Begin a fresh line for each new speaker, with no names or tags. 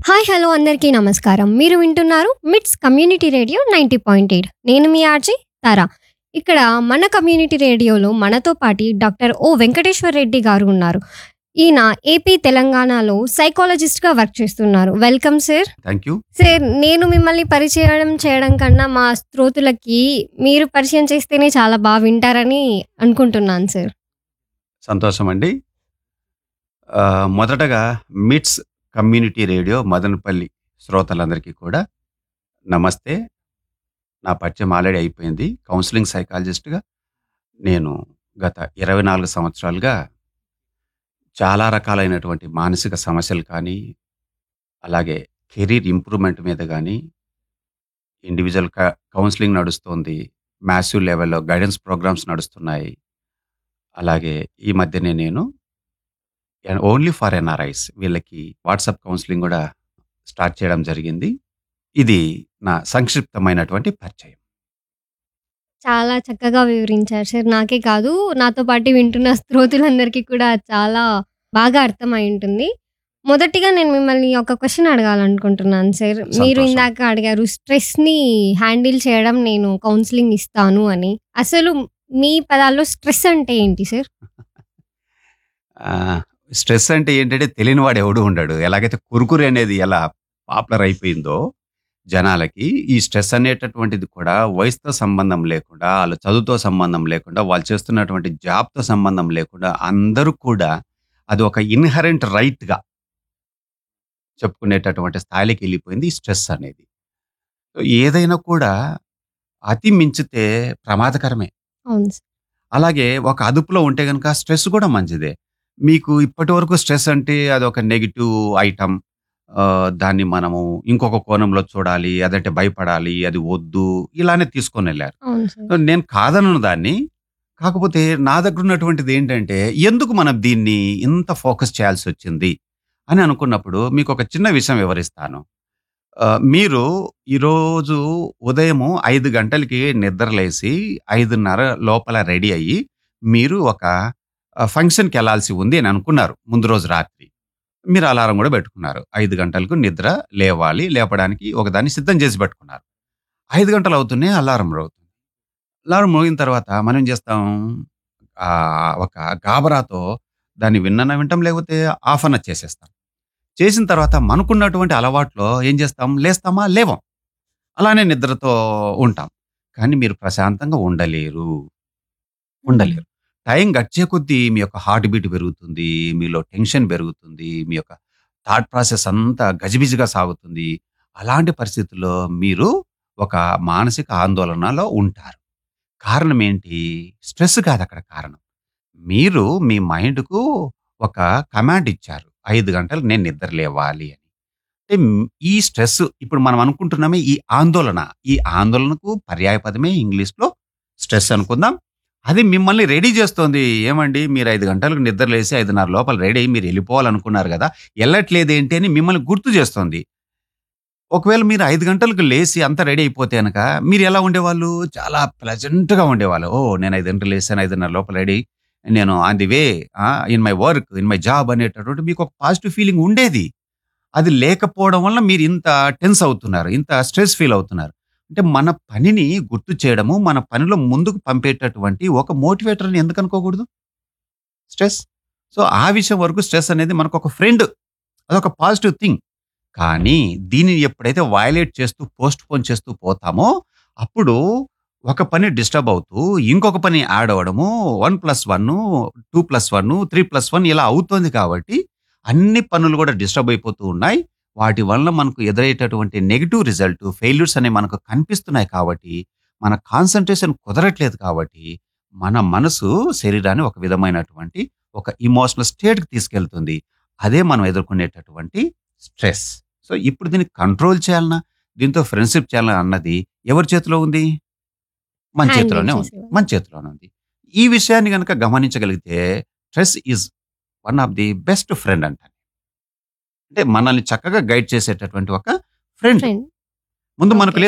Hi hello అందరికీ నమస్కారం మీరు వింటున్నారు MITS community radio ninety point eight నేను మీ ఆర్జీ తారా ఇక్కడ మన కమ్యూనిటీ రేడియోలో మనతో పాటి డాక్టర్ ఓ వెంకటేశ్వర్ రెడ్డి గారు ఉన్నారు ఈయన ఏపీ తెలంగాణలో సైకాలజిస్ట్గా వర్క్ చేస్తున్నారు welcome sir
thank you
sir నేను మిమ్మల్ని పరిచయం చేయడం కన్నా మా శ్రోతులకి మీరు పరిచయం చేస్తేనే చాలా బాగా వింటారని అనుకుంటున్నాను సార్
సంతోషం అండి ఆ, మొదటగా మిట్స్ కమ్యూనిటీ రేడియో మదనపల్లి శ్రోతలందరికీ కూడా నమస్తే నా పరిచయం ఆల్రెడీ అయిపోయింది కౌన్సిలింగ్ సైకాలజిస్ట్గా నేను గత ఇరవై నాలుగు సంవత్సరాలుగా చాలా రకాలైనటువంటి మానసిక సమస్యలు కానీ అలాగే కెరీర్ ఇంప్రూవ్మెంట్ మీద కానీ ఇండివిజువల్ క- కౌన్సిలింగ్ నడుస్తుంది మ్యాసివ్ లెవెల్లో గైడెన్స్ ప్రోగ్రామ్స్ నడుస్తున్నాయి అలాగే ఈ మధ్యనే నేను ఓన్లీ ఫర్ ఎన్ఆర్ఐస్ వీళ్ళకి వాట్సాప్ కౌన్సిలింగ్ కూడా స్టార్ట్ చేయడం జరిగింది ఇది నా సంక్షిప్తమైనటువంటి పరిచయం
చాలా చక్కగా వివరించారు సార్ నాకే కాదు నాతో పాటు వింటున్న శ్రోతులందరికీ కూడా చాలా బాగా అర్థమై ఉంటుంది మొదటిగా నేను మిమ్మల్ని ఒక క్వశ్చన్ అడగాలనుకుంటున్నాను సార్ మీరు
సంతోషం.
ఇందాక అడిగారు స్ట్రెస్ ని హ్యాండిల్ చేయడం నేను కౌన్సిలింగ్ ఇస్తాను అని అసలు మీ పదాల్లో స్ట్రెస్ అంటే ఏంటి సార్
ఆ, స్ట్రెస్ అంటే ఏంటంటే తెలియని వాడు ఎవడు ఉండడు ఎలాగైతే కురుకురు అనేది ఎలా పాపులర్ అయిపోయిందో జనాలకి ఈ స్ట్రెస్ అనేటటువంటిది కూడా వయసుతో సంబంధం లేకుండా వాళ్ళ చదువుతో సంబంధం లేకుండా వాళ్ళు చేస్తున్నటువంటి జాబ్తో సంబంధం లేకుండా అందరూ కూడా అది ఒక ఇన్హరెంట్ రైట్గా చెప్పుకునేటటువంటి స్థాయికి వెళ్ళిపోయింది ఈ స్ట్రెస్ అనేది సో ఏదైనా కూడా అతి మించితే ప్రమాదకరమే
అవును సార్
అలాగే ఒక అదుపులో ఉంటే కనుక స్ట్రెస్ కూడా మంచిదే మీకు ఇప్పటి వరకు స్ట్రెస్ అంటే అది ఒక నెగిటివ్ ఐటమ్ దాన్ని మనము ఇంకొక కోణంలో చూడాలి అదంటే భయపడాలి అది వద్దు ఇలానే తీసుకొని వెళ్ళారు
అవును సార్
సో నేను కాదనను దాన్ని కాకపోతే నా దగ్గర ఉన్నటువంటిది ఏంటంటే ఎందుకు మనం దీన్ని ఇంత ఫోకస్ చేయాల్సి వచ్చింది అని అనుకున్నప్పుడు మీకు ఒక చిన్న విషయం వివరిస్తాను ఆ, మీరు ఈరోజు ఉదయము ఐదు గంటలకి నిద్రలేసి ఐదున్నర లోపల రెడీ అయ్యి మీరు ఒక ఆ, ఫంక్షన్కి వెళ్ళాల్సి ఉంది అని అనుకున్నారు ముందు రోజు రాత్రి మీరు అలారం కూడా పెట్టుకున్నారు ఐదు గంటలకు నిద్ర లేవాలి లేపడానికి ఒకదాన్ని సిద్ధం చేసి పెట్టుకున్నారు ఐదు గంటలు అవుతూనే అలారం అవుతుంది అలారం మోగిన తర్వాత మనం ఏం చేస్తాం ఆ, ఒక గాబరాతో దాన్ని విన్న వింటాం లేకపోతే ఆఫ్ అన్న చేసేస్తాం చేసిన తర్వాత మనకున్నటువంటి అలవాట్లో ఏం చేస్తాం లేస్తామా లేవం అలానే నిద్రతో ఉంటాం కానీ మీరు ప్రశాంతంగా ఉండలేరు ఉండలేరు టైం గడిచే కొద్దీ మీ యొక్క హార్ట్ బీట్ పెరుగుతుంది మీలో టెన్షన్ పెరుగుతుంది మీ యొక్క థాట్ ప్రాసెస్ అంతా గజిబిజిగా సాగుతుంది అలాంటి పరిస్థితుల్లో మీరు ఒక మానసిక ఆందోళనలో ఉంటారు కారణం ఏంటి స్ట్రెస్ కాదు అక్కడ కారణం మీరు మీ మైండ్కు ఒక కమాండ్ ఇచ్చారు ఐదు గంటలు నేను నిద్ర లేవాలి అని అంటే మ్- ఈ స్ట్రెస్ ఇప్పుడు మనం అనుకుంటున్నామే ఈ ఆందోళన ఈ ఆందోళనకు పర్యాయ పదమే ఇంగ్లీష్లో స్ట్రెస్ అనుకుందాం అది మిమ్మల్ని రెడీ చేస్తోంది ఏమండి మీరు ఐదు గంటలకు నిద్ర లేసి ఐదున్నర లోపల రెడీ అయ్యి మీరు వెళ్ళిపోవాలనుకున్నారు కదా వెళ్ళట్లేదు ఏంటి అని మిమ్మల్ని గుర్తు చేస్తోంది ఒకవేళ మీరు ఐదు గంటలకు లేచి అంతా రెడీ అయిపోతే కనుక మీరు ఎలా ఉండేవాళ్ళు చాలా ప్లెజెంట్గా ఉండేవాళ్ళు ఓ నేను ఐదు గంటలు లేసాను ఐదున్నర లోపల రెడీ నేను on the way in my work in my job అనేటటువంటి మీకు ఒక పాజిటివ్ ఫీలింగ్ ఉండేది అది లేకపోవడం వల్ల మీరు ఇంత టెన్స్ అవుతున్నారు ఇంత స్ట్రెస్ ఫీల్ అవుతున్నారు అంటే మన పనిని గుర్తు చేయడము మన పనిలో ముందుకు పంపేటటువంటి ఒక మోటివేటర్ని ఎందుకు అనుకోకూడదు స్ట్రెస్ సో ఆ విషయం వరకు స్ట్రెస్ అనేది మనకు ఒక ఫ్రెండ్ అదొక పాజిటివ్ థింగ్ కానీ దీనిని ఎప్పుడైతే వయలేట్ చేస్తూ పోస్ట్ పోన్ చేస్తూ పోతామో అప్పుడు ఒక పని డిస్టర్బ్ అవుతూ ఇంకొక పని యాడ్ అవ్వడము one plus one two plus one three plus one ఇలా అవుతోంది కాబట్టి అన్ని పనులు కూడా డిస్టర్బ్ అయిపోతూ ఉన్నాయి వాటి వల్ల మనకు ఎదురయ్యేటటువంటి నెగిటివ్ రిజల్ట్ ఫెయిల్యూర్స్ అనేవి మనకు కనిపిస్తున్నాయి కాబట్టి మన కాన్సన్ట్రేషన్ కుదరట్లేదు కాబట్టి మన మనసు శరీరాన్ని ఒక విధమైనటువంటి ఒక ఇమోషనల్ స్టేట్కి తీసుకెళ్తుంది అదే మనం ఎదుర్కొనేటటువంటి స్ట్రెస్ సో ఇప్పుడు దీన్ని కంట్రోల్ చేయాలన్నా దీంతో ఫ్రెండ్షిప్ చేయాలన్నా అన్నది ఎవరి చేతిలో ఉంది మన
Handle
చేతిలోనే ఉంది
చేసేవాళ్ళు.
మన చేతిలోనే ఉంది ఈ విషయాన్ని కనుక గమనించగలిగితే stress is one of the best friend అంటాను అంటే మనల్ని చక్కగా గైడ్ చేసేటటువంటి ఒక ఫ్రెండ్
ఫ్రెండ్
ముందు మనకు
Okay.